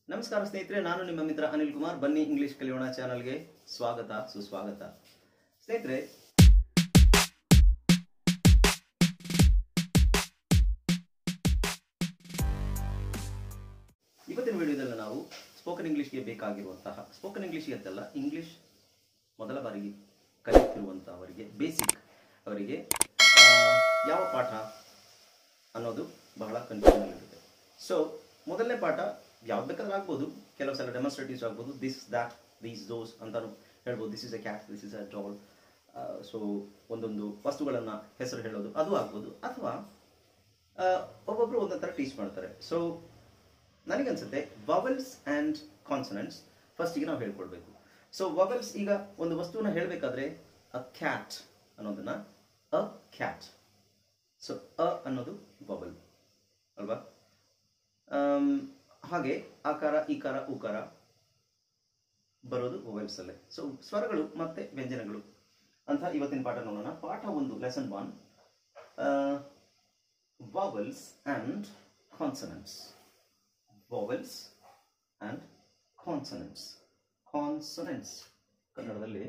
ನಮಸ್ಕಾರ ಸ್ನೇಹಿತರೆ ನಾನು ನಿಮ್ಮ ಮಿತ್ರ ಅನಿಲ್ ಕುಮಾರ್ ಬನ್ನಿ ಇಂಗ್ಲಿಷ್ ಕಲಿಯೋಣ ಚಾನಲ್ಗೆ ಸ್ವಾಗತ ಸುಸ್ವಾಗತ ಸ್ನೇಹಿತರೆ ಇವತ್ತಿನ ವಿಡಿಯೋದಲ್ಲಿ ನಾವು ಸ್ಪೋಕನ್ ಇಂಗ್ಲಿಷ್ಗೆ ಬೇಕಾಗಿರುವಂತಹ ಸ್ಪೋಕನ್ ಇಂಗ್ಲಿಷ್ಗೆ ಅಂತಲ್ಲ ಇಂಗ್ಲಿಷ್ ಮೊದಲ ಬಾರಿಗೆ ಕಲಿಯುತ್ತಿರುವಂತಹವರಿಗೆ ಬೇಸಿಕ್ ಅವರಿಗೆ ಆ, ಯಾವ ಪಾಠ ಅನ್ನೋದು ಬಹಳ ಕನ್ಫ್ಯೂಷನ್ ಇರುತ್ತೆ ಸೊ ಮೊದಲನೇ ಪಾಠ ಯಾವ್ದು ಬೇಕಾದ್ರೂ ಆಗ್ಬೋದು ಕೆಲವು ಸಲ ಡೆಮಾನ್ಸ್ಟ್ರೇಟಿವ್ಸ್ ಆಗ್ಬೋದು ದಿಸ್ ದ್ಯಾಟ್ ದೀಸ್ ದೋಸ್ ಅಂತಾನು ಹೇಳ್ಬೋದು this is a cat this is a doll so ಒಂದೊಂದು ವಸ್ತುಗಳನ್ನು ಹೆಸರು ಹೇಳೋದು ಅದು ಆಗ್ಬೋದು ಅಥವಾ ಆ, ಒಬ್ಬೊಬ್ರು ಒಂದೊಂದು ಥರ ಟೀಚ್ ಮಾಡ್ತಾರೆ ಸೊ ನನಗನ್ಸುತ್ತೆ ವವೆಲ್ಸ್ ಆ್ಯಂಡ್ ಕಾನ್ಸನೆಂಟ್ಸ್ ಫಸ್ಟಿಗೆ ನಾವು ಹೇಳ್ಕೊಳ್ಬೇಕು ಸೊ ವವೆಲ್ಸ್ ಈಗ ಒಂದು ವಸ್ತುವನ್ನ ಹೇಳಬೇಕಾದ್ರೆ ಅ ಕ್ಯಾಟ್ ಅನ್ನೋದನ್ನ ಅ ಕ್ಯಾಟ್ ಸೊ ಅ ಅನ್ನೋದು ವಬಲ್ ಅಲ್ವಾ ಆಮ್, ಹಾಗೆ ಆಕಾರ ಈಕಾರ ಉಕಾರ ಬರೋದು ವೊವೆಲ್ಸ್ ಅಲ್ಲೇ ಸೊ ಸ್ವರಗಳು ಮತ್ತೆ ವ್ಯಂಜನಗಳು ಅಂತ ಇವತ್ತಿನ ಪಾಠ ನೋಡೋಣ ಪಾಠ ಒಂದು lesson one vowels and consonants vowels and consonants consonants ಕನ್ನಡದಲ್ಲಿ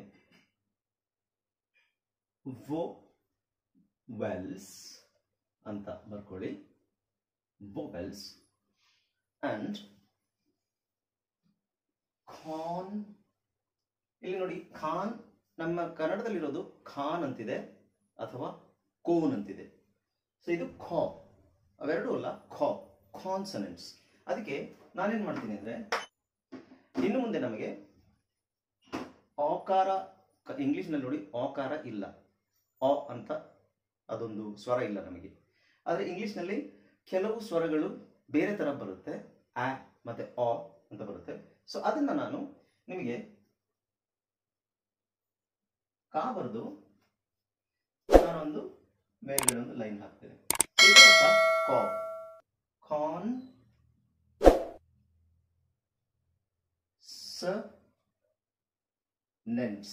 ವೊವೆಲ್ಸ್ ಅಂತ ಬರ್ಕೊಳ್ಳಿ vowels and ಖಾನ್ ಇಲ್ಲಿ ನೋಡಿ ಖಾನ್ ನಮ್ಮ ಕನ್ನಡದಲ್ಲಿರೋದು ಖಾನ್ ಅಂತಿದೆ ಅಥವಾ ಕೋನ್ ಅಂತಿದೆ ಸೊ ಇದು ಖ ಅವೆರಡೂ ಅಲ್ಲ ಖ ಕಾನ್ಸನೆಂಟ್ಸ್ ಅದಕ್ಕೆ ನಾನೇನ್ ಮಾಡ್ತೀನಿ ಅಂದ್ರೆ ಇನ್ನು ಮುಂದೆ ನಮಗೆ ಆಕಾರ ಇಂಗ್ಲಿಷ್ನಲ್ಲಿ ನೋಡಿ ಆಕಾರ ಇಲ್ಲ ಅ ಅಂತ ಅದೊಂದು ಸ್ವರ ಇಲ್ಲ ನಮಗೆ ಆದರೆ ಇಂಗ್ಲಿಷ್ನಲ್ಲಿ ಕೆಲವು ಸ್ವರಗಳು ಬೇರೆ ತರ ಬರುತ್ತೆ ಆ ಮತ್ತೆ ಆ ಅಂತ ಬರುತ್ತೆ ಸೊ ಅದನ್ನ ನಾನು ನಿಮಗೆ ಕಾ ಬರೆದು ನಾನೊಂದು ಮೇಲ್ಗಡೆ ಒಂದು ಲೈನ್ ಹಾಕ್ತೇನೆ ಇದರ ಅರ್ಥ ಕಾ ಕಾನ್ ಸ ನೆನ್ಸ್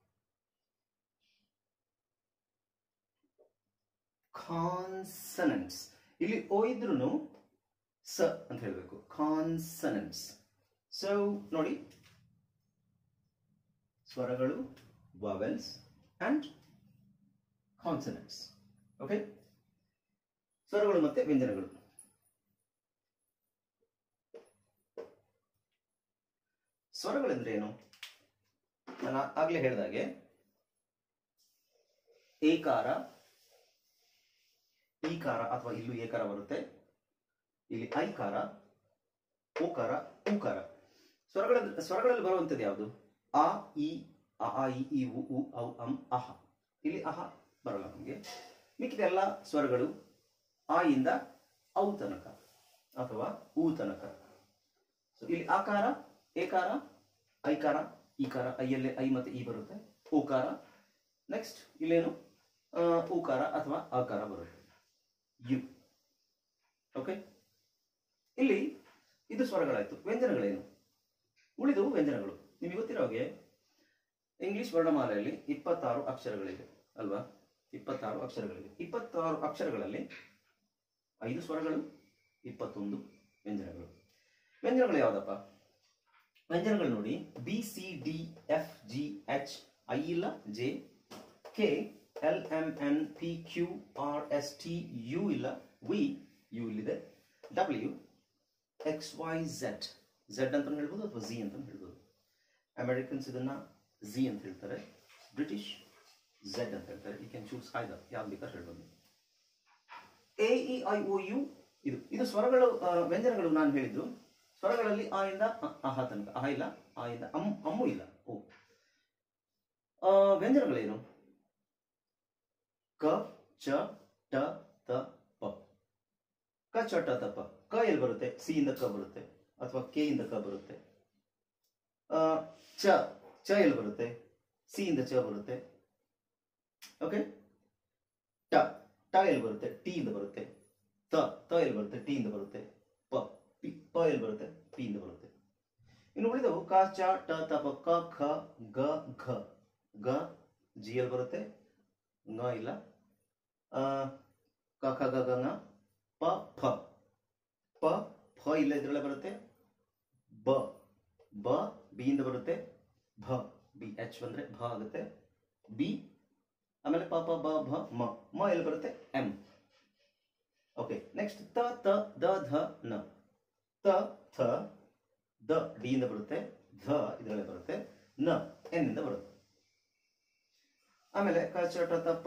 ಕಾನ್ಸನೆಂಟ್ಸ್ ಇಲ್ಲಿ ಓ ಇದ್ರೂ ಸ ಅಂತ ಹೇಳಬೇಕು ಕಾನ್ಸನೆಂಟ್ಸ್ ಸೊ ನೋಡಿ ಸ್ವರಗಳು vowels ಅಂಡ್ ಕಾನ್ಸನೆಂಟ್ಸ್ ಓಕೆ ಸ್ವರಗಳು ಮತ್ತೆ ವ್ಯಂಜನಗಳು ಸ್ವರಗಳೆಂದ್ರೆ ಏನು ನಾನು ಆಗ್ಲೇ ಹೇಳಿದಾಗೆ ಏಕಾರ ಈಕಾರ ಅಥವಾ ಇಲ್ಲೂ ಏಕಾರ ಬರುತ್ತೆ ಇಲ್ಲಿ ಐಕಾರ ಓಕಾರ ಊಕಾರ ಸ್ವರಗಳ ಸ್ವರಗಳಲ್ಲಿ ಬರುವಂಥದ್ದು ಯಾವುದು ಆ ಇ ಅ ಆ ಇ ಈ ಉ ಉ ಔ ಅಂ ಅಹ ಇಲ್ಲಿ ಅಹ ಬರಲ್ಲ ನಮಗೆ ಮಿಕ್ಕಿದ ಎಲ್ಲ ಸ್ವರಗಳು ಆ ಇಂದ ಔ ತನಕ ಅಥವಾ ಊ ತನಕ ಸೊ ಇಲ್ಲಿ ಆಕಾರ ಏಕಾರ ಐಕಾರ ಈಕಾರ ಐಯಲ್ಲೇ ಐ ಮತ್ತೆ ಈ ಬರುತ್ತೆ ಊಕಾರ ನೆಕ್ಸ್ಟ್ ಇಲ್ಲೇನು ಆ, ಊಕಾರ ಅಥವಾ ಆಕಾರ ಬರುತ್ತೆ ಯು ಓಕೆ ಇಲ್ಲಿ ಇದು ಸ್ವರಗಳಾಯ್ತು ವ್ಯಂಜನಗಳೇನು ಉಳಿದು ವ್ಯಂಜನಗಳು ನಿಮಗೆ ಗೊತ್ತಿರೋ ಹಾಗೆ ಇಂಗ್ಲಿಷ್ ವರ್ಣಮಾಲೆಯಲ್ಲಿ ಇಪ್ಪತ್ತಾರು ಅಕ್ಷರಗಳಿವೆ ಅಲ್ವಾ ಇಪ್ಪತ್ತಾರು ಅಕ್ಷರಗಳಿವೆ ಇಪ್ಪತ್ತಾರು ಅಕ್ಷರಗಳಲ್ಲಿ ಐದು ಸ್ವರಗಳು ಇಪ್ಪತ್ತೊಂದು ವ್ಯಂಜನಗಳು ವ್ಯಂಜನಗಳು ಯಾವುದಪ್ಪ ವ್ಯಂಜನಗಳು ನೋಡಿ B C D F G H I ಇಲ್ಲ J K L M N P Q R S T U ಇಲ್ಲ ವಿ ಯು ಇಲ್ಲಿದೆ W X Y Z Z ಅಂತ ಹೇಳ್ಬೋದು ಅಥವಾ ಝಿ ಅಂತ ಹೇಳ್ಬೋದು ಅಮೆರಿಕನ್ಸ್ ಇದನ್ನ ಝಿ ಅಂತ ಹೇಳ್ತಾರೆ ಬ್ರಿಟಿಷ್ ಝೆಡ್ ಅಂತ ಹೇಳ್ತಾರೆ ಯು ಕ್ಯಾನ್ ಚೂಸ್ ಆಯ್ದ ಯಾವ್ದು ಬೇಕಾದ್ರೆ ಹೇಳ್ಬೋದು A E I O U ಇದು ಇದು ಸ್ವರಗಳು ಆ, ವ್ಯಂಜನಗಳು ನಾನು ಹೇಳಿದ್ದು ಸ್ವರಗಳಲ್ಲಿ ಆ ಇಂದ ಅ- ಅಹ ತನಕ ಅಹ ಇಲ್ಲ ಆ ಇಂದ ಅಮ್ ಅಮ್ಮು ಇಲ್ಲ ಓ ಆ, ವ್ಯಂಜನಗಳೇನು ಕ ಚ ಟ ತ ಪ ಕ ಚ ಟ ತ ಪ ಕ ಎಲ್ಲಿ ಬರುತ್ತೆ ಸಿ ಇಂದ ಕ ಬರುತ್ತೆ ಅಥವಾ ಕೆ ಇಂದ ಕ ಬರುತ್ತೆ ಆ, ಚ ಚ ಎಲ್ಲಿ ಬರುತ್ತೆ ಸಿ ಇಂದ ಚ ಬರುತ್ತೆ ಓಕೆ ಟ ಟ ಎಲ್ಲಿ ಬರುತ್ತೆ ಟಿ ಇಂದ ಬರುತ್ತೆ ತ ತ ಎಲ್ಲಿ ಬರುತ್ತೆ ಟಿ ಇಂದ ಬರುತ್ತೆ ಪ ಪಿ ಪ ಎಲ್ಲಿ ಬರುತ್ತೆ ಪಿ ಇಂದ ಬರುತ್ತೆ ಇನ್ನು ಉಳಿದವು ಕ ಚ ಟ ತ ಪ ಕ ಖ ಗ ಘ ಗ ಜಿ ಎಲ್ಲಿ ಬರುತ್ತೆ ಗ ಇಲ್ಲ ಆ, ಕ ಖ ಗ ಗ ಂಗ ಪ ಫ ಪ ಫ ಇಲ್ಲ ಇದ್ರಲ್ಲೇ ಬರುತ್ತೆ ಬ ಬ ಬಿ ಇಂದ ಬರುತ್ತೆ ಭ ಬಿ ಎಚ್ ಬಂದ್ರೆ ಭ ಆಗುತ್ತೆ ಬಿ ಆಮೇಲೆ ಪ ಪ ಬ ಭ ಮ ಮ ಎಲ್ಲಿ ಬರುತ್ತೆ ಎಂ ಓಕೆ ನೆಕ್ಸ್ಟ್ ತ ತ ದ ಧ ನ ತ ಥ ದ ಡಿ ಇಂದ ಬರುತ್ತೆ ಧ ಇದರಲ್ಲೇ ಬರುತ್ತೆ ನ ಎನ್ ಇಂದ ಬರುತ್ತೆ ಆಮೇಲೆ ಕ ಚ ಟ ತ ಪ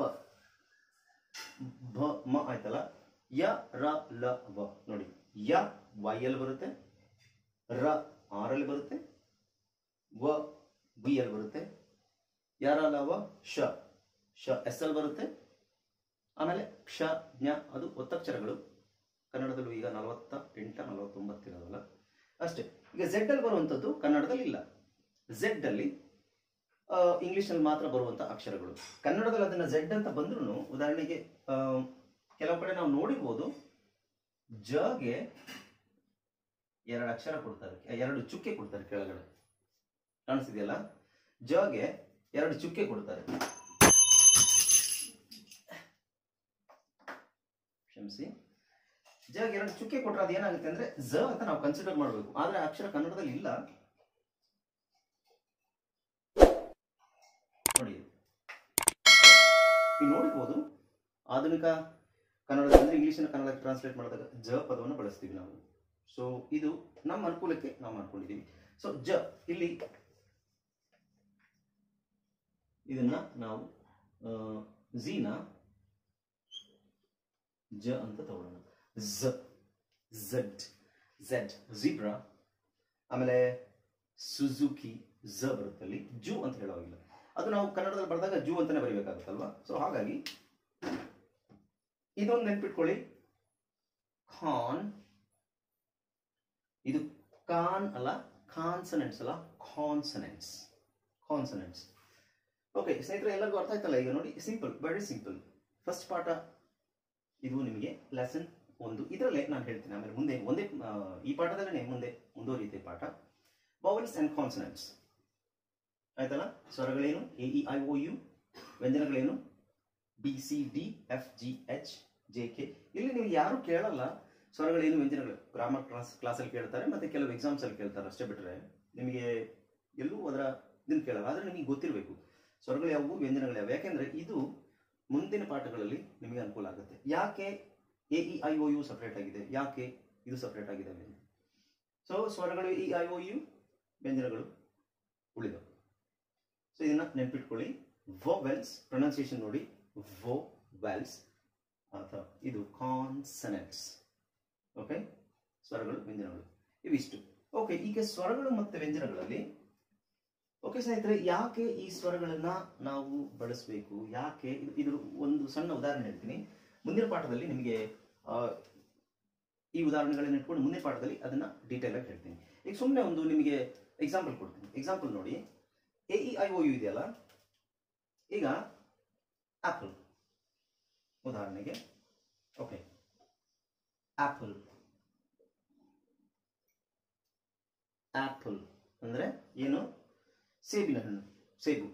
ಭ ಮ ಆಯ್ತಲ್ಲ ಯ ರ ಲ ವ ನೋಡಿ ಯ ವೈ ಅಲ್ಲಿ ಬರುತ್ತೆ ರ ಆರ್ ಅಲ್ಲಿ ಬರುತ್ತೆ ವ ಬಿ ಅಲ್ಲಿ ಬರುತ್ತೆ ಯಾರ ಲ ವ ಶ ಶ ಎಸ್ ಅಲ್ಲಿ ಬರುತ್ತೆ ಆಮೇಲೆ ಕ್ಷ ಜ್ಞ ಅದು ಒತ್ತಕ್ಷರಗಳು ಕನ್ನಡದಲ್ಲೂ ಈಗ ನಲವತ್ತ ಎಂಟ ನಲವತ್ತೊಂಬತ್ತು ಇರೋದಲ್ಲ ಅಷ್ಟೇ ಈಗ ಝೆಡ್ ಅಲ್ಲಿ ಬರುವಂಥದ್ದು ಕನ್ನಡದಲ್ಲಿ ಇಲ್ಲ ಝೆಡ್ ಅಲ್ಲಿ ಇಂಗ್ಲಿಷ್ ಅಲ್ಲಿ ಮಾತ್ರ ಬರುವಂತ ಅಕ್ಷರಗಳು ಕನ್ನಡದಲ್ಲಿ ಅದನ್ನ ಝೆಡ್ ಅಂತ ಬಂದ್ರು ಉದಾಹರಣೆಗೆ ಆ, ಕೆಲವು ಕಡೆ ನಾವು ನೋಡಿರ್ಬೋದು ಜಗೆ ಎರಡು ಅಕ್ಷರ ಕೊಡ್ತಾರೆ ಎರಡು ಚುಕ್ಕೆ ಕೊಡ್ತಾರೆ ಕೆಳಗಡೆ ಕಾಣಿಸ್ತಿದೆಯಲ್ಲ ಜಗೆ ಎರಡು ಚುಕ್ಕೆ ಕೊಡ್ತಾರೆ ಕ್ಷಮಿಸಿ ಜಗ್ ಎರಡು ಚುಕ್ಕೆ ಕೊಟ್ರೆ ಅದು ಏನಾಗುತ್ತೆ ಅಂದ್ರೆ ಝ ಅಂತ ನಾವು ಕನ್ಸಿಡರ್ ಮಾಡಬೇಕು ಆದ್ರೆ ಆ ಅಕ್ಷರ ಕನ್ನಡದಲ್ಲಿ ಇಲ್ಲ ನೋಡಿ ನೀವು ನೋಡಿರ್ಬೋದು ಆಧುನಿಕ ಕನ್ನಡದಲ್ಲಿ ಅಂದ್ರೆ ಇಂಗ್ಲಿಷಿನ ಕನ್ನಡಕ್ಕೆ ಟ್ರಾನ್ಸ್ಲೇಟ್ ಮಾಡಿದಾಗ ಜ ಪದವನ್ನು ಬಳಸ್ತೀವಿ ನಾವು ಸೊ ಇದು ನಮ್ಮ ಅನುಕೂಲಕ್ಕೆ ನಾವು ಮಾಡ್ಕೊಂಡಿದ್ದೀವಿ ಸೊ ಜ ಇಲ್ಲಿ ಇದನ್ನ ನಾವು ಝೀನ ಜ ಅಂತ ತಗೊಳ್ಳೋಣ ಝ ಝಡ್ ಝೆಡ್ ಝೀಬ್ರಾ ಆಮೇಲೆ ಸುಜುಕಿ ಝ ಬರುತ್ತೆ ಅಲ್ಲಿ ಜೂ ಅಂತ ಹೇಳೋವಾಗಿಲ್ಲ ಅದು ನಾವು ಕನ್ನಡದಲ್ಲಿ ಬರೆದಾಗ ಜೂ ಅಂತಾನೆ ಬರೀಬೇಕಾಗುತ್ತಲ್ವಾ ಸೊ ಹಾಗಾಗಿ ಇದೊಂದು ನೆನ್ಪಿಟ್ಕೊಳ್ಳಿ ಖಾನ್ ಇದು ಕಾನ್ ಅಲ್ಲ ಕಾನ್ಸನೆಂಟ್ಸ್ ಅಲ್ಲ ಕಾನ್ಸನೆಂಟ್ಸ್ ಕಾನ್ಸನೆಂಟ್ಸ್ ಓಕೆ ಸ್ನೇಹಿತರೆ ಎಲ್ಲರಿಗೂ ಅರ್ಥ ಆಯ್ತಲ್ಲ ಈಗ ನೋಡಿ ಸಿಂಪಲ್ ವೆರಿ ಸಿಂಪಲ್ ಫಸ್ಟ್ ಪಾಠ ಇದು ನಿಮಗೆ ಲೆಸನ್ ಒಂದು ಇದರಲ್ಲೇ ನಾನು ಹೇಳ್ತೀನಿ ಆಮೇಲೆ ಮುಂದೆ ಒಂದೇ ಆ, ಈ ಪಾಠದಲ್ಲೇ ಮುಂದೆ ಮುಂದುವರಿಯುತ್ತೆ ಪಾಠ ಬೌಲ್ಸ್ ಅಂಡ್ ಕಾನ್ಸನೆಂಟ್ಸ್ ಆಯ್ತಲ್ಲ ಸ್ವರಗಳೇನು A E I O U ವ್ಯಂಜನಗಳೇನು B C D F G H J K ಇಲ್ಲಿ ನೀವು ಯಾರು ಕೇಳಲ್ಲ ಸ್ವರಗಳೇನು ವ್ಯಂಜನಗಳು ಗ್ರಾಮರ್ ಕ್ಲಾಸ್ ಕ್ಲಾಸಲ್ಲಿ ಕೇಳ್ತಾರೆ ಮತ್ತೆ ಕೆಲವು ಎಕ್ಸಾಮ್ಸ್ ಅಲ್ಲಿ ಕೇಳ್ತಾರೆ ಅಷ್ಟೇ ಬಿಟ್ರೆ ನಿಮಗೆ ಎಲ್ಲೂ ಅದರ ಇದನ್ನು ಕೇಳಲ್ಲ ಆದರೆ ನಿಮಗೆ ಗೊತ್ತಿರಬೇಕು ಸ್ವರಗಳು ಯಾವುವು ವ್ಯಂಜನಗಳು ಯಾವುವು ಯಾಕೆಂದ್ರೆ ಇದು ಮುಂದಿನ ಪಾಠಗಳಲ್ಲಿ ನಿಮಗೆ ಅನುಕೂಲ ಆಗುತ್ತೆ ಯಾಕೆ A E I O U separate ಆಗಿದೆ ಯಾಕೆ ಇದು ಸಪ್ರೇಟ್ ಆಗಿದೆ ಸೊ ಸ್ವರಗಳು ಇ ಐ ಒ ಯು ವ್ಯಂಜನಗಳು ಉಳಿದವು ಸೊ ಇದನ್ನ ನೆನ್ಪಿಟ್ಕೊಳ್ಳಿ ವೊವೆಲ್ಸ್ ಪ್ರೊನೌನ್ಸಿಯೇಷನ್ ನೋಡಿ ವೊವೆಲ್ಸ್ ಅಥವಾ ಇದು ಕಾನ್ಸನೆಂಟ್ಸ್ ಓಕೆ ಸ್ವರಗಳು ವ್ಯಂಜನಗಳು ಇವಿಷ್ಟು ಓಕೆ ಈಗ ಸ್ವರಗಳು ಮತ್ತು ವ್ಯಂಜನಗಳಲ್ಲಿ ಓಕೆ ಸ್ನೇಹಿತರೆ ಯಾಕೆ ಈ ಸ್ವರಗಳನ್ನ ನಾವು ಬಳಸಬೇಕು ಯಾಕೆ ಇದು ಇದ್ರ ಒಂದು ಸಣ್ಣ ಉದಾಹರಣೆ ಹೇಳ್ತೀನಿ ಮುಂದಿನ ಪಾಠದಲ್ಲಿ ನಿಮಗೆ ಆ, ಈ ಉದಾಹರಣೆಗಳನ್ನ ಇಟ್ಕೊಂಡು ಮುಂದಿನ ಪಾಠದಲ್ಲಿ ಅದನ್ನ ಡೀಟೇಲ್ ಆಗಿ ಹೇಳ್ತೀನಿ ಈಗ ಸುಮ್ಮನೆ ಒಂದು ನಿಮಗೆ ಎಕ್ಸಾಂಪಲ್ ಕೊಡ್ತೀನಿ ಎಕ್ಸಾಂಪಲ್ ನೋಡಿ A E I O U ಇದೆಯಲ್ಲ ಈಗ ಆಪಲ್ ಉದಾಹರಣೆಗೆ ಓಕೆ ಆಪಲ್ ಆಪಲ್ ಅಂದ್ರೆ ಏನು ಸೇಬಿನ ಹಣ್ಣು ಸೇಬು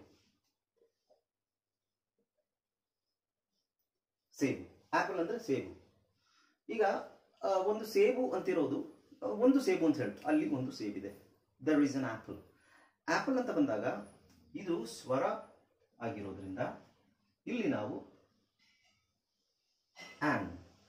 ಸೇಬು ಆಪಲ್ ಅಂದ್ರೆ ಸೇಬು ಈಗ ಆ, ಒಂದು ಸೇಬು ಅಂತಿರೋದು ಆ, ಒಂದು ಸೇಬು ಅಂತ ಹೇಳ್ತು ಅಲ್ಲಿ ಒಂದು ಸೇಬಿದೆ there is an apple apple ಅಂತ ಬಂದಾಗ ಇದು ಸ್ವರ ಆಗಿರೋದ್ರಿಂದ ಇಲ್ಲಿ ನಾವು an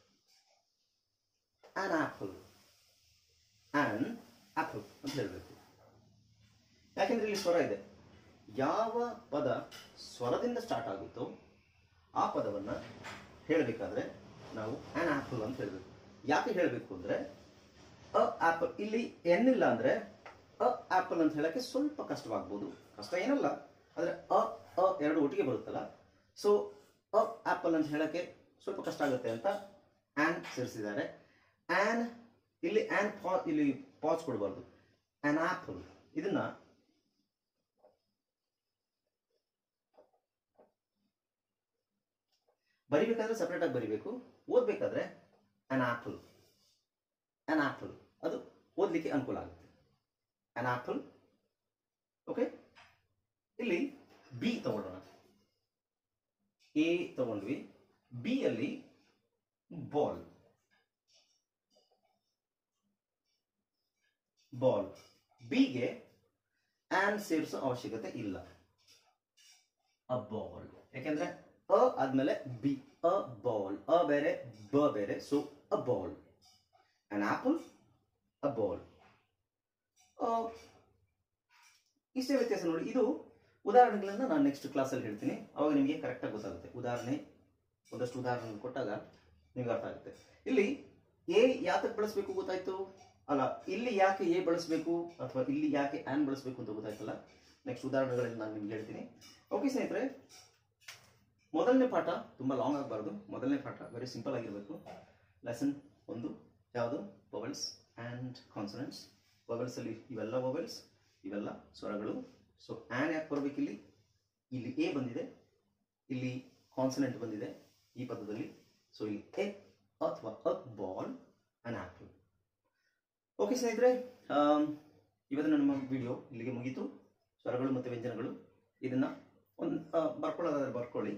an apple an apple ಅಂತ ಹೇಳಬೇಕು ಯಾಕೆಂದ್ರೆ ಇಲ್ಲಿ ಸ್ವರ ಇದೆ ಯಾವ ಪದ ಸ್ವರದಿಂದ ಸ್ಟಾರ್ಟ್ ಆಗುತ್ತೋ ಆ ಪದವನ್ನ ಹೇಳಬೇಕಾದ್ರೆ ನಾವು ಆನ್ ಆಪಲ್ ಅಂತ ಹೇಳಬೇಕು ಯಾಕೆ ಹೇಳಬೇಕು ಅಂದ್ರೆ ಅ ಆಪಲ್ ಇಲ್ಲಿ ಎನ್ ಇಲ್ಲ ಅಂದ್ರೆ ಅ ಆಪಲ್ ಅಂತ ಹೇಳಕ್ಕೆ ಸ್ವಲ್ಪ ಕಷ್ಟವಾಗ್ಬೋದು ಕಷ್ಟ ಏನಲ್ಲ ಆದ್ರೆ ಅ ಅ ಎರಡು ಒಟ್ಟಿಗೆ ಬರುತ್ತಲ್ಲ ಸೊ ಅ ಆಪಲ್ ಅಂತ ಹೇಳಕ್ಕೆ ಸ್ವಲ್ಪ ಕಷ್ಟ ಆಗುತ್ತೆ ಅಂತ ಆನ್ ಸೇರಿಸಿದ್ದಾರೆ ಆನ್ ಇಲ್ಲಿ ಆನ್ ಪಾ ಇಲ್ಲಿ ಪಾಸ್ ಕೊಡಬಾರ್ದು ಆನ್ ಆಪಲ್ ಇದನ್ನ ಬರಿಬೇಕಾದ್ರೆ ಸಪ್ರೇಟ್ ಆಗಿ ಬರಿಬೇಕು ಓದ್ಬೇಕಾದ್ರೆ ಅನ್ ಆಪಲ್ ಅನ್ ಆಪಲ್ ಅದು ಓದ್ಲಿಕ್ಕೆ ಅನುಕೂಲ ಆಗುತ್ತೆ ಅನ್ ಆಪಲ್ ಓಕೆ ಇಲ್ಲಿ ಬಿ ತಗೊಳ್ಳೋಣ ಎ ತಗೊಂಡ್ವಿ ಬಿ ಅಲ್ಲಿ ಬಾಲ್ ಬಾಲ್ ಬಿಗೆ ಆನ್ ಸೇರಿಸೋ ಅವಶ್ಯಕತೆ ಇಲ್ಲ ಅ ಬಾಲ್ ಯಾಕೆಂದ್ರೆ ಅ ಆದ್ಮೇಲೆ ಬಿ ಅ ಬಾಲ್ ಅ ಬೇರೆ ಬ ಬೇರೆ so a ball an apple a ball ಇಷ್ಟೇ ವ್ಯತ್ಯಾಸ ನೋಡಿ ಇದು ಉದಾಹರಣೆಗಳನ್ನ ನಾನು ನೆಕ್ಸ್ಟ್ ಕ್ಲಾಸಲ್ಲಿ ಹೇಳ್ತೀನಿ ಅವಾಗ ನಿಮಗೆ ಕರೆಕ್ಟಾಗಿ ಗೊತ್ತಾಗುತ್ತೆ ಉದಾಹರಣೆ ಒಂದಷ್ಟು ಉದಾಹರಣೆ ಕೊಟ್ಟಾಗ ನಿಮ್ಗೆ ಅರ್ಥ ಆಗುತ್ತೆ ಇಲ್ಲಿ ಎ ಯಾತಕ್ಕೆ ಬಳಸಬೇಕು ಗೊತ್ತಾಯ್ತು ಅಲ್ಲ ಇಲ್ಲಿ ಯಾಕೆ ಎ ಬಳಸಬೇಕು ಅಥವಾ ಇಲ್ಲಿ ಯಾಕೆ ಆನ್ ಬಳಸಬೇಕು ಅಂತ ಗೊತ್ತಾಯ್ತಲ್ಲ ನೆಕ್ಸ್ಟ್ ಉದಾಹರಣೆಗಳಲ್ಲಿ ನಾನು ನಿಮ್ಗೆ ಹೇಳ್ತೀನಿ ಓಕೆ ಸ್ನೇಹಿತರೆ ಮೊದಲನೇ ಪಾಠ ತುಂಬ ಲಾಂಗ್ ಆಗಬಾರ್ದು ಮೊದಲನೇ ಪಾಠ ವೆರಿ ಸಿಂಪಲ್ ಆಗಿರಬೇಕು ಲೆಸನ್ ಒಂದು ಯಾವುದು ವೊವೆಲ್ಸ್ ಆ್ಯಂಡ್ ಕಾನ್ಸನೆಂಟ್ಸ್ ವೊವೆಲ್ಸ್ ಅಲ್ಲಿ ಇವೆಲ್ಲ ವೊವೆಲ್ಸ್ ಇವೆಲ್ಲ ಸ್ವರಗಳು ಸೊ ಆ್ಯನ್ ಯಾಕೆ ಬರಬೇಕು ಇಲ್ಲಿ ಇಲ್ಲಿ ಎ ಬಂದಿದೆ ಇಲ್ಲಿ ಕಾನ್ಸನೆಂಟ್ ಬಂದಿದೆ ಈ ಪದದಲ್ಲಿ ಸೊ ಇಲ್ಲಿ ಎ ಅಥವಾ a ball an apple okay ಸ್ನೇಹಿತರೆ ಆಮ್, ಇವತ್ತಿನ ನಮ್ಮ ವಿಡಿಯೋ ಇಲ್ಲಿಗೆ ಮುಗೀತು ಸ್ವರಗಳು ಮತ್ತು ವ್ಯಂಜನಗಳು ಇದನ್ನ ಒಂದು ಬರ್ಕೊಳ್ಳೋದಾದ್ರೆ ಬರ್ಕೊಳ್ಳಿ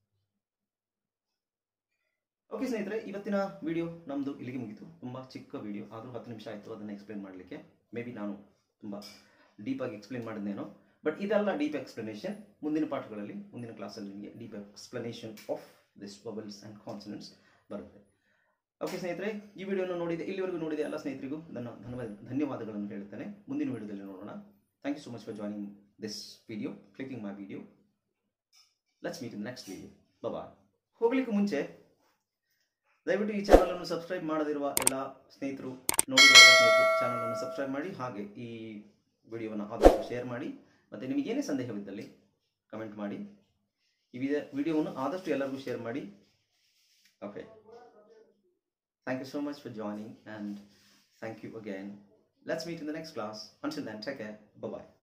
ಓಕೆ ಸ್ನೇಹಿತರೆ ಇವತ್ತಿನ ವಿಡಿಯೋ ನಮ್ಮದು ಇಲ್ಲಿಗೆ ಮುಗೀತು ತುಂಬ ಚಿಕ್ಕ ವಿಡಿಯೋ ಆದರೂ ಹತ್ತು ನಿಮಿಷ ಆಯಿತು ಅದನ್ನು ಎಕ್ಸ್ಪ್ಲೇನ್ ಮಾಡಲಿಕ್ಕೆ ಮೇ ಬಿ ನಾನು ತುಂಬ ಡೀಪಾಗಿ ಎಕ್ಸ್ಪ್ಲೇನ್ ಮಾಡಿದ್ದೇನೋ ಬಟ್ ಇದೆಲ್ಲ ಡೀಪ್ ಎಕ್ಸ್ಪ್ಲನೇಷನ್ ಮುಂದಿನ ಪಾಠಗಳಲ್ಲಿ ಮುಂದಿನ ಕ್ಲಾಸಲ್ಲಿ ನಿಮಗೆ deep explanation of this vowels and consonants ಬರುತ್ತೆ ಓಕೆ ಸ್ನೇಹಿತರೆ ಈ ವಿಡಿಯೋನ ನೋಡಿದೆ ಇಲ್ಲಿವರೆಗೂ ನೋಡಿದೆ ಎಲ್ಲ ಸ್ನೇಹಿತರಿಗೂ ನನ್ನ ಧನ್ಯವಾದ ಧನ್ಯವಾದಗಳನ್ನು ಹೇಳ್ತೇನೆ ಮುಂದಿನ ವಿಡಿಯೋದಲ್ಲಿ ನೋಡೋಣ thank you so much for joining this video clicking my video let's meet in next video ಬಾಬಾ ಹೋಗ್ಲಿಕ್ಕೆ ಮುಂಚೆ ದಯವಿಟ್ಟು ಈ ಚಾನಲನ್ನು ಸಬ್ಸ್ಕ್ರೈಬ್ ಮಾಡದಿರುವ ಎಲ್ಲ ಸ್ನೇಹಿತರು ನೋಡಿರುವ ಎಲ್ಲ ಸ್ನೇಹಿತರು ಚಾನಲನ್ನು ಸಬ್ಸ್ಕ್ರೈಬ್ ಮಾಡಿ ಹಾಗೆ ಈ ವಿಡಿಯೋವನ್ನು ಆದಷ್ಟು ಶೇರ್ ಮಾಡಿ ಮತ್ತು ನಿಮಗೇನೇ ಸಂದೇಹವಿದ್ದಲ್ಲಿ ಕಮೆಂಟ್ ಮಾಡಿ ಈ ವಿಡಿಯೋವನ್ನು ಆದಷ್ಟು ಎಲ್ಲರಿಗೂ ಶೇರ್ ಮಾಡಿ okay Thank you so much for joining and thank you again. Let's meet in the next class. Until then, take care. Bye bye.